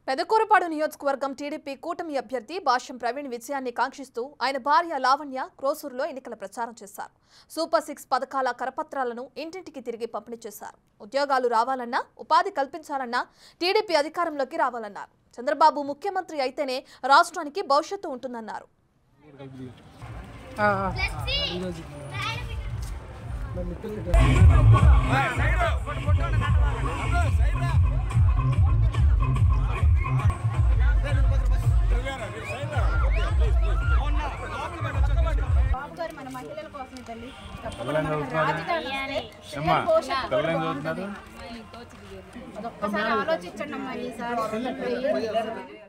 పెదకూరపాడు నియోజకవర్గం టీడీపీ కూటమి అభ్యర్థి భాష్యం ప్రవీణ్ విజయాన్ని కాంక్షిస్తూ ఆయన భార్య లావణ్య క్రోసూరులో ఎన్నికల ప్రచారం చేశారు సూపర్ సిక్స్ పథకాల కరపత్రాలను ఇంటింటికి తిరిగి పంపిణీ చేశారు ఉద్యోగాలు రావాలన్నా ఉపాధి కల్పించాలన్నా టీడీపీ అధికారంలోకి రావాలన్నారు చంద్రబాబు ముఖ్యమంత్రి అయితేనే రాష్ట్రానికి భవిష్యత్తు ఉంటుందన్నారు బాబు గారు మన మహిళల కోసమే తల్లి పిల్లలు చదువుతున్నారు అమ్మా పిల్లలు చదువుతున్నారు ఒక్కసారి ఆలోచించండి అమ్మా ఈసారి